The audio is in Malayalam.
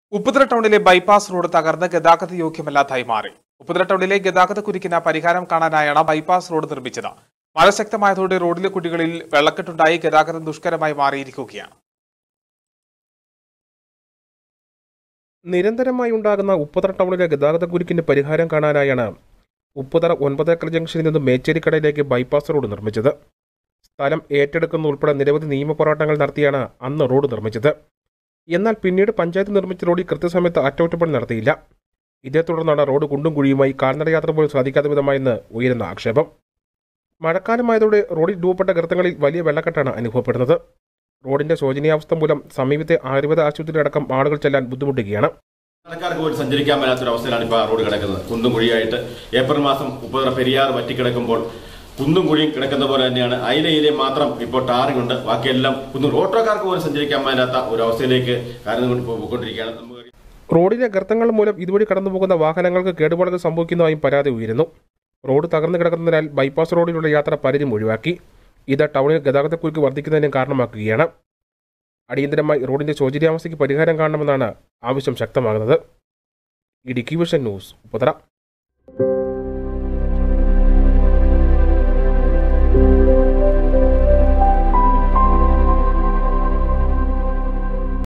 ഉപ്പുതറ ടൗണിലെ ബൈപ്പാസ് റോഡ് തകർന്ന് ഗതാഗത യോഗ്യമല്ലാതായി മാറി ഉപ്പുതറ ടൗണിലെ ഗതാഗത കുരുക്കിന് പരിഹാരം കാണാനായാണ് ബൈപ്പാസ് റോഡ് നിർമ്മിച്ചത് മഴ ശക്തമായതോടെ റോഡിലെ കുട്ടികളിൽ വെള്ളക്കെട്ടുണ്ടായി ഗതാഗതം ദുഷ്കരമായി മാറിയിരിക്കുകയാണ് നിരന്തരമായി ഉണ്ടാകുന്ന ഉപ്പുതറ ടൗണിലെ ഗതാഗത കുരുക്കിന് പരിഹാരം കാണാനായാണ് ഉപ്പുതറ ഒൻപത് ഏക്കർ ജംഗ്ഷനിൽ നിന്ന് മേച്ചേരിക്കടയിലേക്ക് ബൈപ്പാസ് റോഡ് നിർമ്മിച്ചത് സ്ഥലം ഏറ്റെടുക്കുന്ന ഉൾപ്പെടെ നിരവധി നിയമ പോരാട്ടങ്ങൾ നടത്തിയാണ് അന്ന് റോഡ് നിർമ്മിച്ചത് എന്നാൽ പിന്നീട് പഞ്ചായത്ത് നിർമ്മിച്ച റോഡിൽ കൃത്യസമയത്ത് അറ്റകുറ്റപ്പണി നടത്തിയില്ല ഇതേ തുടർന്നാണ് റോഡ് കുണ്ടും കുഴിയുമായി കാൽനടയാത്ര പോലും സാധിക്കാത്ത വിധമായെന്ന് ഉയരുന്ന ആക്ഷേപം മഴക്കാലമായതോടെ റോഡിൽ രൂപപ്പെട്ട ഗർത്തങ്ങളിൽ വലിയ വെള്ളക്കെട്ടാണ് അനുഭവപ്പെടുന്നത് റോഡിന്റെ ശോചനീയാവസ്ഥ മൂലം സമീപത്തെ ആയുർവേദ ആശുപത്രിയിലടക്കം ആളുകൾ ചെല്ലാൻ ബുദ്ധിമുട്ടുകയാണ് നടക്കാർക്ക് പോലും സഞ്ചരിക്കാൻ മേലാത്തൊരു അവസ്ഥയിലാണ് ഇപ്പോൾ ആ റോഡ് കിടക്കുന്നത് കുന്നും കുഴിയായിട്ട് ഏപ്രിൽ മാസം ഉപ്പുതറ പെരിയാർ വറ്റിക്കിടക്കുമ്പോൾ കുന്നും കുഴിയും കിടക്കുന്ന പോലെ തന്നെയാണ് അയിലയിലെ മാത്രം ഇപ്പോൾ ടാറിംഗ് ഉണ്ട് ബാക്കിയെല്ലാം കുന്നും ഓട്ടോക്കാർക്ക് പോലും സഞ്ചരിക്കാൻ മേലാത്ത ഒരു അവസ്ഥയിലേക്ക് കാര്യം കൊണ്ട് പോയിക്കൊണ്ടിരിക്കുകയാണ് നമുക്ക് റോഡിലെ ഗർത്തങ്ങൾ മൂലം ഇതുവഴി കടന്നുപോകുന്ന വാഹനങ്ങൾക്ക് കേടുപാടുകൾ സംഭവിക്കുന്നതായും പരാതി ഉയരുന്നു റോഡ് തകർന്നു കിടക്കുന്നതിനാൽ ബൈപ്പാസ് റോഡിലുള്ള യാത്ര പലരും ഒഴിവാക്കി ഇത് ടൗണിൽ ഗതാഗതക്കുരുക്ക് വർദ്ധിക്കുന്നതിനും കാരണമാക്കുകയാണ് അടിയന്തരമായി റോഡിന്റെ ശോചനീയാവസ്ഥയ്ക്ക് പരിഹാരം കാണണമെന്നാണ് ആവശ്യം ശക്തമാകുന്നത് ഇടുക്കി വിഷൻ ന്യൂസ് ഉപ്പതറ